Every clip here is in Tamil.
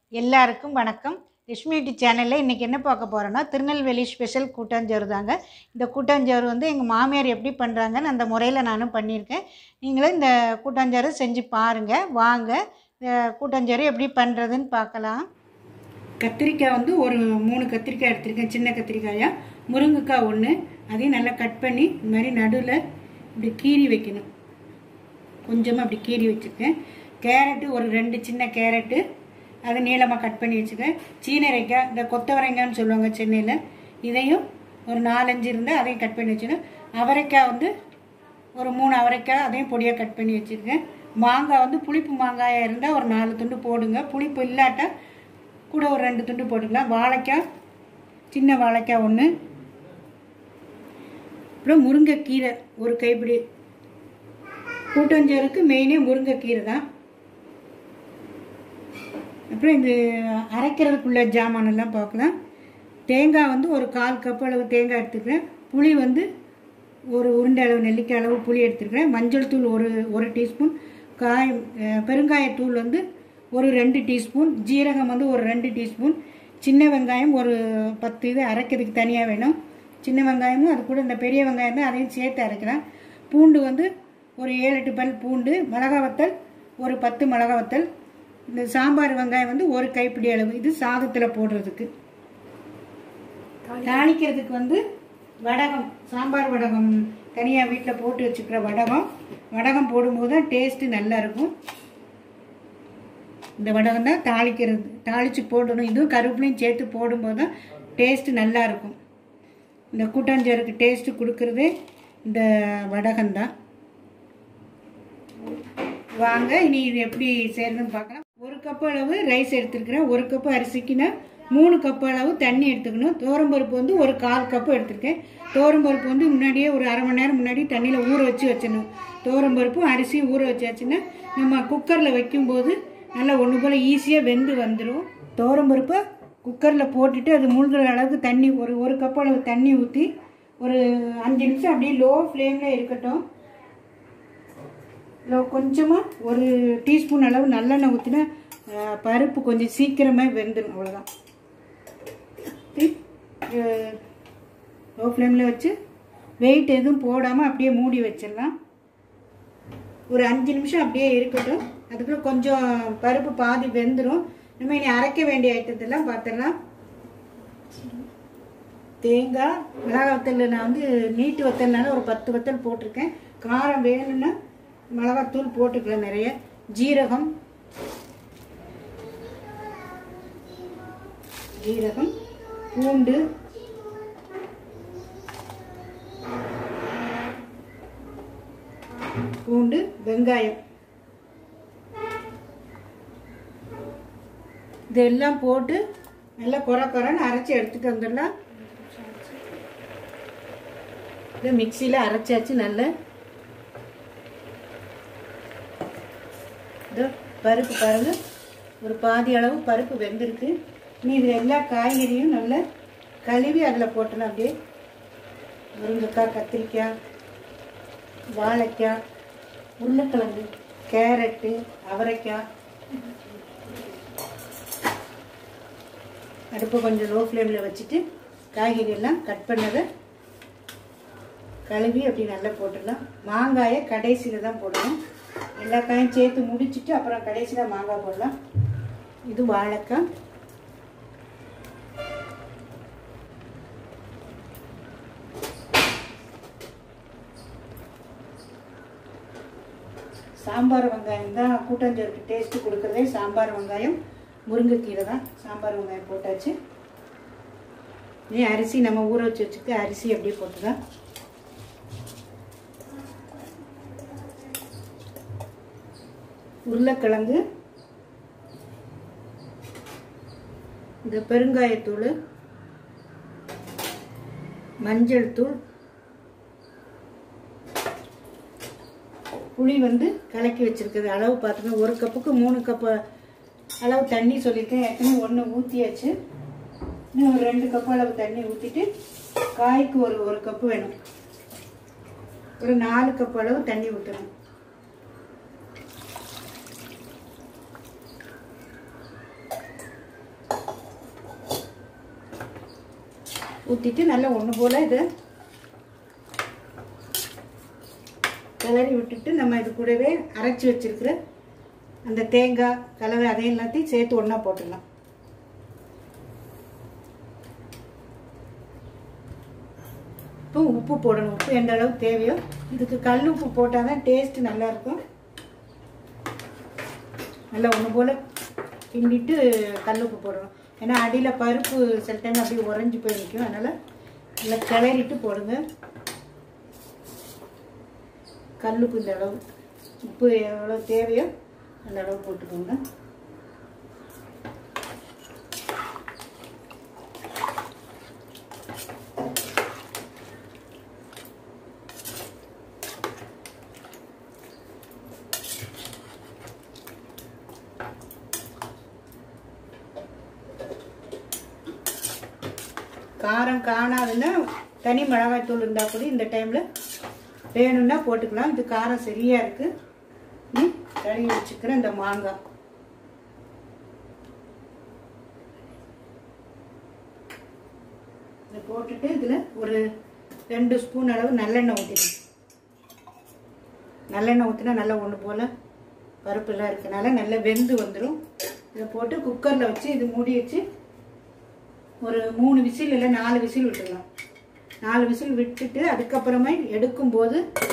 எல்லாருக்கும் வணக்கம் லட்சுமி யூடி சேனலில் இன்றைக்கி என்ன பார்க்க போகிறோன்னா திருநெல்வேலி ஸ்பெஷல் கூட்டாஞ்சோறு தாங்க இந்த கூட்டாஞ்சோறு வந்து எங்கள் மாமியார் எப்படி பண்ணுறாங்கன்னு அந்த முறையில் நானும் பண்ணியிருக்கேன் நீங்களும் இந்த கூட்டாஞ்சோறு செஞ்சு பாருங்கள் வாங்க இந்த கூட்டாஞ்சோறு எப்படி பண்ணுறதுன்னு பார்க்கலாம் கத்திரிக்காய் வந்து ஒரு மூணு கத்திரிக்காய் எடுத்திருக்கேன் சின்ன கத்திரிக்காயாக முருங்கைக்காய் ஒன்று அதையும் நல்லா கட் பண்ணி இந்த மாதிரி நடுவில் இப்படி கீறி வைக்கணும் கொஞ்சமாக அப்படி கீறி வச்சுருக்கேன் கேரட்டு ஒரு ரெண்டு சின்ன கேரட்டு அதை நீளமாக கட் பண்ணி வச்சுக்கேன் சீனரைக்காய் இந்த கொத்தவரைங்கான்னு சொல்லுவாங்க சென்னையில் இதையும் ஒரு நாலஞ்சு இருந்தால் அதையும் கட் பண்ணி வச்சுக்கேன் அவரைக்காய் வந்து ஒரு மூணு அவரைக்காய் அதையும் பொடியாக கட் பண்ணி வச்சுருக்கேன் மாங்காய் வந்து புளிப்பு மாங்காயாக இருந்தால் ஒரு நாலு துண்டு போடுங்க புளிப்பு இல்லாட்டா கூட ஒரு ரெண்டு துண்டு போட்டுக்கலாம் வாழைக்காய் சின்ன வாழைக்காய் ஒன்று அப்புறம் முருங்கைக்கீரை ஒரு கைப்பிடி கூட்டஞ்சோறுக்கு மெயினே முருங்கைக்கீரை தான் அப்புறம் இது அரைக்கிறதுக்குள்ள ஜாமானெல்லாம் பார்க்கலாம் தேங்காய் வந்து ஒரு கால் கப் அளவு தேங்காய் எடுத்துக்கிறேன் புளி வந்து ஒரு உருண்டை அளவு நெல்லிக்காய் அளவு புளி எடுத்துருக்கிறேன் மஞ்சள் தூள் ஒரு ஒரு டீஸ்பூன் காய் அஹ், பெருங்காயத்தூள் வந்து ஒரு ரெண்டு டீஸ்பூன் ஜீரகம் வந்து ஒரு ரெண்டு டீஸ்பூன் சின்ன வெங்காயம் ஒரு பத்து இது அரைக்கிறதுக்கு தனியாக வேணும் சின்ன வெங்காயமும் அது கூட இந்த பெரிய வெங்காயம் தான் அதையும் சேர்த்து அரைக்கலாம் பூண்டு வந்து ஒரு ஏழு எட்டு பல் பூண்டு மிளகா வத்தல் ஒரு பத்து மிளகா வத்தல் இந்த சாம்பார் வெங்காயம் வந்து ஒரு கைப்பிடி அளவு இது சாதத்தில் போடுறதுக்கு தாளிக்கிறதுக்கு வந்து வடகம் சாம்பார் வடகம் தனியாக வீட்டில் போட்டு வச்சுக்கிற வடகம் வடகம் போடும்போது தான் டேஸ்ட்டு நல்லா இருக்கும் இந்த வடகம் தான் தாளிக்கிறது தாளித்து போடணும் இதுவும் கருவேப்பிலையும் சேர்த்து போடும்போது தான் டேஸ்ட்டு நல்லா இருக்கும் இந்த கூட்டாஞ்சோறுக்கு டேஸ்ட்டு கொடுக்கறதே இந்த வடகம் தான் வாங்க இனி இது எப்படி செய்யறதுன்னு பார்க்கலாம் ஒரு கப் அளவு ரைஸ் எடுத்துருக்கிறேன் ஒரு கப்பு அரிசிக்குன்னா மூணு கப் அளவு தண்ணி எடுத்துக்கணும் தோரம்பருப்பு வந்து ஒரு கால் கப்பு எடுத்திருக்கேன் தோரம்பருப்பு வந்து முன்னாடியே ஒரு அரை மணி நேரம் முன்னாடி தண்ணியில் ஊற வச்சு வச்சிடணும் தோரம்பருப்பும் அரிசியும் ஊற வச்சாச்சுன்னா நம்ம குக்கரில் வைக்கும்போது நல்லா ஒன்று போல் ஈஸியாக வெந்து வந்துடும் தோரம்பருப்பை குக்கரில் போட்டுட்டு அது மூழ்கிற அளவுக்கு தண்ணி ஒரு ஒரு கப் அளவு தண்ணி ஊற்றி ஒரு அஞ்சு நிமிஷம் அப்படியே லோ ஃப்ளேமில் இருக்கட்டும் இதில் கொஞ்சமாக ஒரு டீஸ்பூன் அளவு நல்லெண்ணெய் ஊற்றினா அஹ், பருப்பு கொஞ்சம் சீக்கிரமாக வெந்துடும் அவ்வளோதான் லோ ஃப்ளேமில் வச்சு வெயிட் எதுவும் போடாமல் அப்படியே மூடி வச்சிடலாம் ஒரு அஞ்சு நிமிஷம் அப்படியே இருக்கட்டும் அதுக்குள்ள கொஞ்சம் பருப்பு பாதி வெந்துடும் நம்ம இனி அரைக்க வேண்டிய ஐட்டத்தெல்லாம் பார்த்துடலாம் தேங்காய் மிளகா வத்தல் நான் வந்து நீட்டு வத்தல்னால ஒரு பத்து வத்தல் போட்டிருக்கேன் காரம் வேணும்னா மிளகாத்தூள் போட்டுக்கலாம் நிறைய ஜீரகம் ஜீரகம் பூண்டு பூண்டு வெங்காயம் இதெல்லாம் போட்டு நல்லா குறை குறைன்னு அரைச்சி எடுத்துட்டு வந்துடலாம் இது மிக்சியில் அரைச்சாச்சு நல்ல இதோ பருப்பு பாருங்க ஒரு பாதி அளவு பருப்பு வெந்திருக்கு நீ இதில் எல்லா காய்கறியும் நல்லா கழுவி அதில் போட்டலாம் அப்படியே முருங்கைக்காய் கத்திரிக்காய் வாழைக்காய் உருளைக்கிழங்கு கேரட்டு அவரைக்காய் அடுப்பை கொஞ்சம் லோ ஃப்ளேமில் வச்சுட்டு காய்கறி எல்லாம் கட் பண்ணதை கழுவி அப்படி நல்லா போட்டுடலாம் மாங்காயை கடைசியில் தான் போடணும் எல்லா காயும் சேர்த்து முடிச்சுட்டு அப்புறம் கடைசியில் மாங்காய் போடலாம் இது வாழைக்காய் சாம்பார் வெங்காயம் தான் கூட்டாஞ்சோறுக்கு டேஸ்ட்டு கொடுக்குறதே சாம்பார் வெங்காயம் முருங்கைக்கீரை தான் சாம்பார் வெங்காயம் போட்டாச்சு நீ அரிசி நம்ம ஊற வச்சு வச்சுக்க அரிசி அப்படியே போட்டுதான் உருளைக்கிழங்கு இந்த பெருங்காயத்தூள் மஞ்சள் தூள் புளி வந்து கலக்கி வச்சிருக்குது அளவு பார்த்துக்கோங்க ஒரு கப்புக்கு மூணு கப்பு அளவு தண்ணி சொல்லியிருக்கேன் ஏற்கனவே ஒன்று ஊற்றியாச்சு இன்னும் ஒரு ரெண்டு கப்பு அளவு தண்ணி ஊற்றிட்டு காய்க்கு ஒரு ஒரு கப்பு வேணும் ஒரு நாலு கப் அளவு தண்ணி ஊற்றணும் ஊற்றிட்டு நல்லா ஒன்று போல் இதை கிளறி விட்டுட்டு நம்ம இது கூடவே அரைச்சி வச்சிருக்கிற அந்த தேங்காய் கலவை அதை எல்லாத்தையும் சேர்த்து ஒன்றா போட்டுடலாம் இப்போ உப்பு போடணும் உப்பு எந்த அளவுக்கு தேவையோ இதுக்கு கல் உப்பு போட்டால் தான் டேஸ்ட்டு நல்லாயிருக்கும் நல்லா ஒன்று போல் கிண்டிட்டு கல் உப்பு போடணும் ஏன்னா அடியில் பருப்பு சில டைம் அப்படியே உறைஞ்சி போய் நிற்கும் அதனால் நல்லா கிளறிட்டு போடுங்க கல்லுப்பு இந்த அளவு உப்பு எவ்வளோ தேவையோ அந்த அளவு போட்டுக்கோங்க காரம் காணாதுன்னா தனி மிளகாய்த்தூள் இருந்தால் கூட இந்த டைமில் வேணும்னா போட்டுக்கலாம் இது காரம் சரியாக இருக்குது கழுவி வச்சுக்கிற இந்த மாங்காய் இதை போட்டுட்டு இதில் ஒரு ரெண்டு ஸ்பூன் அளவு நல்லெண்ணெய் ஊற்றிடணும் நல்லெண்ணெய் ஊற்றினா நல்லா ஒன்று போல் பருப்புலாம் இருக்கனால நல்லா வெந்து வந்துடும் இதை போட்டு குக்கரில் வச்சு இது மூடி வச்சு ஒரு மூணு விசில் இல்லை நாலு விசில் விட்டுடலாம் நாலு விசில் விட்டுட்டு அதுக்கப்புறமா எடுக்கும்போது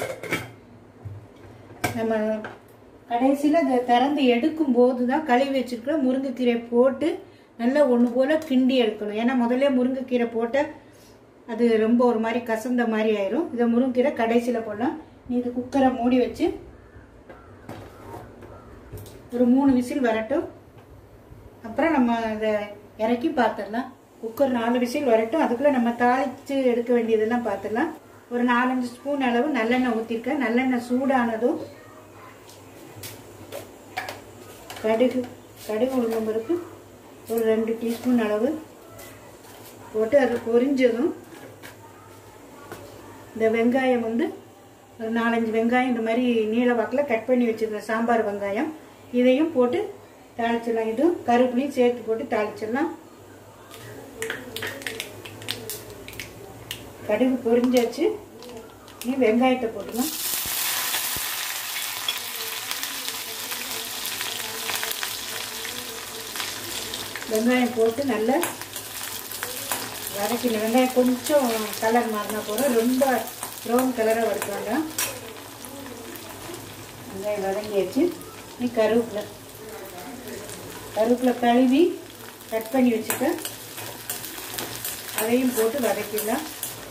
நம்ம கடைசியில் அதை திறந்து எடுக்கும்போது தான் கழுவி வச்சுருக்கிற முருங்கைக்கீரை போட்டு நல்லா ஒன்று போல் கிண்டி எடுக்கணும் ஏன்னா முதல்ல முருங்கைக்கீரை போட்ட அது ரொம்ப ஒரு மாதிரி கசந்த மாதிரி ஆயிரும் இதை முருங்கைக்கீரை கடைசியில் போடலாம் நீ இது குக்கரை மூடி வச்சு ஒரு மூணு விசில் வரட்டும் அப்புறம் நம்ம அதை இறக்கி பார்த்துடலாம் குக்கர் நாலு விசில் வரட்டும் அதுக்குள்ளே நம்ம தாளித்து எடுக்க வேண்டியதெல்லாம் பார்த்துடலாம் ஒரு நாலஞ்சு ஸ்பூன் அளவு நல்லெண்ணெய் ஊற்றிருக்கேன் நல்லெண்ணெய் சூடானதும் கடுகு கடுகு உளுந்தம் பருப்பு ஒரு ரெண்டு டீஸ்பூன் அளவு போட்டு அது பொரிஞ்சதும் இந்த வெங்காயம் வந்து ஒரு நாலஞ்சு வெங்காயம் இந்த மாதிரி நீள வாக்கில் கட் பண்ணி வச்சுருக்கேன் சாம்பார் வெங்காயம் இதையும் போட்டு தாளிச்சிடலாம் இதுவும் கருப்புலையும் சேர்த்து போட்டு தாளிச்சிடலாம் கடுகு பொரிஞ்சாச்சு நீ வெங்காயத்தை போட்டுக்கலாம் வெங்காயம் போட்டு நல்லா வதக்கணும் வெங்காயம் கொஞ்சம் கலர் மாறினா போதும் ரொம்ப ப்ரௌன் கலராக வறுக்க வெங்காயம் வதங்கியாச்சு நீ கருவேப்பிலை கருவேப்பிலை கழுவி கட் பண்ணி வச்சுக்க அதையும் போட்டு வதக்கிடலாம்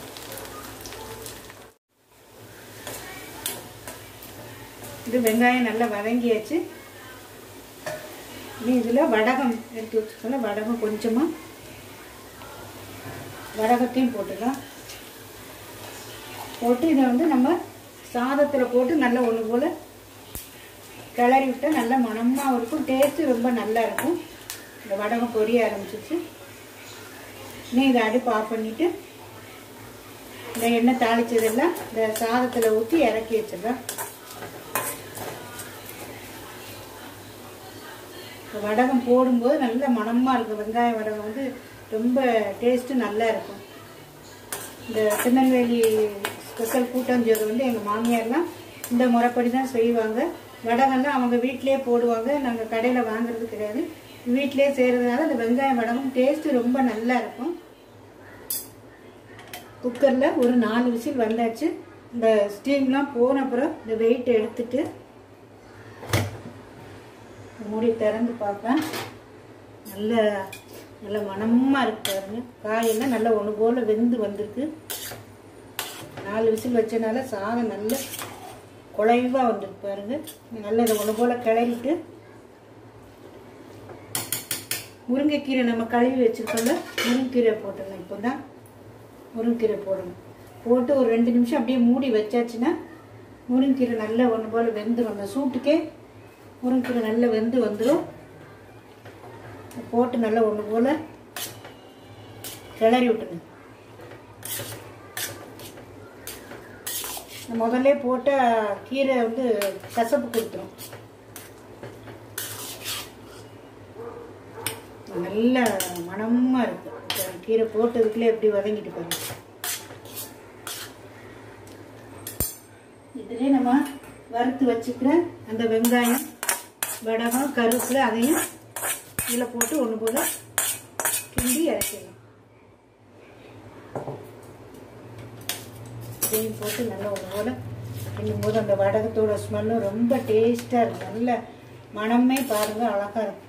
இது வெங்காயம் நல்லா வதங்கியாச்சு இனி இதில் வடகம் எடுத்து வச்சுக்கோங்க வடகம் கொஞ்சமாக வடகத்தையும் போட்டுக்கலாம் போட்டு இதை வந்து நம்ம சாதத்தில் போட்டு நல்லா ஒன்று போல் கிளறி விட்டால் நல்லா மணமாக இருக்கும் டேஸ்ட்டு ரொம்ப நல்லா இருக்கும் இந்த வடகம் பொரிய ஆரம்பிச்சிச்சு நீ இதை அடுப்பு ஆஃப் பண்ணிவிட்டு இந்த எண்ணெய் தாளிச்சதெல்லாம் இந்த சாதத்தில் ஊற்றி இறக்கி வச்சிடலாம் வடகம் போடும்போது நல்ல மணமாக இருக்கும் வெங்காய வடகம் வந்து ரொம்ப டேஸ்ட்டு நல்லா இருக்கும் இந்த திருநெல்வேலி ஸ்பெஷல் கூட்டாஞ்சோறு வந்து எங்கள் மாமியார்லாம் இந்த முறைப்படி தான் செய்வாங்க வடகம்லாம் அவங்க வீட்டிலே போடுவாங்க நாங்கள் கடையில் வாங்குறது கிடையாது வீட்டிலே செய்கிறதுனால இந்த வெங்காய வடகம் டேஸ்ட்டு ரொம்ப நல்லா இருக்கும் குக்கரில் ஒரு நாலு விசில் வந்தாச்சு இந்த ஸ்டீம்லாம் போன அப்புறம் இந்த வெயிட் எடுத்துட்டு மூடி திறந்து பார்ப்பேன் நல்ல நல்ல மணமாக இருக்கு பாருங்க காயெல்லாம் நல்லா ஒன்று போல் வெந்து வந்திருக்கு நாலு விசில் வச்சனால சாதம் நல்ல குழைவாக வந்திருக்கு பாருங்க நல்ல இதை ஒன்று போல் கிளறிட்டு முருங்கைக்கீரை நம்ம கழுவி வச்சுருக்கோம்ல முருங்கைக்கீரை போட்டுடலாம் இப்போ தான் முருங்கைக்கீரை போடணும் போட்டு ஒரு ரெண்டு நிமிஷம் அப்படியே மூடி வச்சாச்சுன்னா முருங்கைக்கீரை நல்லா ஒன்று போல் வெந்துடும் அந்த சூட்டுக்கே முருங்கைக்கீரை நல்லா வெந்து வந்துடும் போட்டு நல்லா ஒன்று போல் கிளறி விட்டுருங்க முதல்ல போட்ட கீரை வந்து கசப்பு கொடுத்துரும் நல்ல மணமாக இருக்கு கீரை போட்டதுக்குள்ளே எப்படி வதங்கிட்டு பாருங்க இதுலேயே நம்ம வறுத்து வச்சுக்கிற அந்த வெங்காயம் வடகம் கருவேப்பிலை அதையும் இதில் போட்டு ஒன்று போல் கிண்டி இறக்கிடலாம் இதையும் போட்டு நல்லா ஒன்று போல் கிண்டும் போது அந்த வடகத்தோட ஸ்மெல்லும் ரொம்ப டேஸ்ட்டாக இருக்கும் நல்ல மனமே பாருங்கள் அழகாக இருக்கும்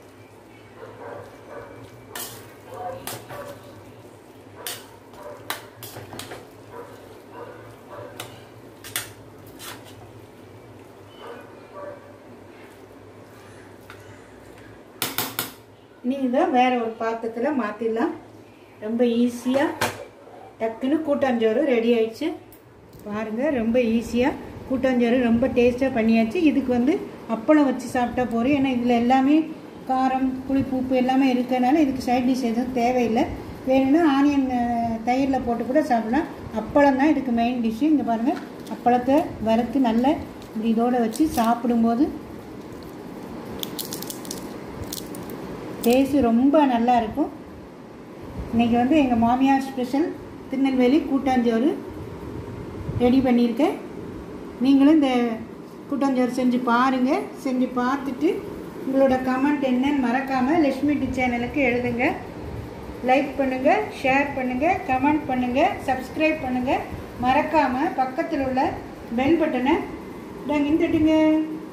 நீங்கள் தான் வேறு ஒரு பாத்திரத்தில் மாற்றிடலாம் ரொம்ப ஈஸியாக டக்குன்னு கூட்டாஞ்சோறு ரெடி ஆயிடுச்சு பாருங்கள் ரொம்ப ஈஸியாக கூட்டாஞ்சோறு ரொம்ப டேஸ்ட்டாக பண்ணியாச்சு இதுக்கு வந்து அப்பளம் வச்சு சாப்பிட்டா போகிறோம் ஏன்னா இதில் எல்லாமே காரம் புளிப்பு உப்பு எல்லாமே இருக்கிறனால இதுக்கு சைட் டிஷ் எதுவும் தேவையில்லை வேணும்னா ஆனியன் தயிரில் போட்டு கூட சாப்பிடலாம் அப்பளம் தான் இதுக்கு மெயின் டிஷ்ஷு இங்கே பாருங்கள் அப்பளத்தை வறுத்து நல்ல இப்படி இதோடு வச்சு சாப்பிடும்போது டேஸ்ட் ரொம்ப நல்லா இருக்கும் இன்றைக்கி வந்து எங்கள் மாமியார் ஸ்பெஷல் திருநெல்வேலி கூட்டாஞ்சோறு ரெடி பண்ணியிருக்கேன் நீங்களும் இந்த கூட்டாஞ்சோறு செஞ்சு பாருங்கள் செஞ்சு பார்த்துட்டு உங்களோட கமெண்ட் என்னன்னு மறக்காமல் லக்ஷ்மி டி சேனலுக்கு எழுதுங்க லைக் பண்ணுங்கள் ஷேர் பண்ணுங்கள் கமெண்ட் பண்ணுங்கள் சப்ஸ்கிரைப் பண்ணுங்கள் மறக்காமல் பக்கத்தில் உள்ள பெல் பட்டனை இதாங்க தட்டுங்க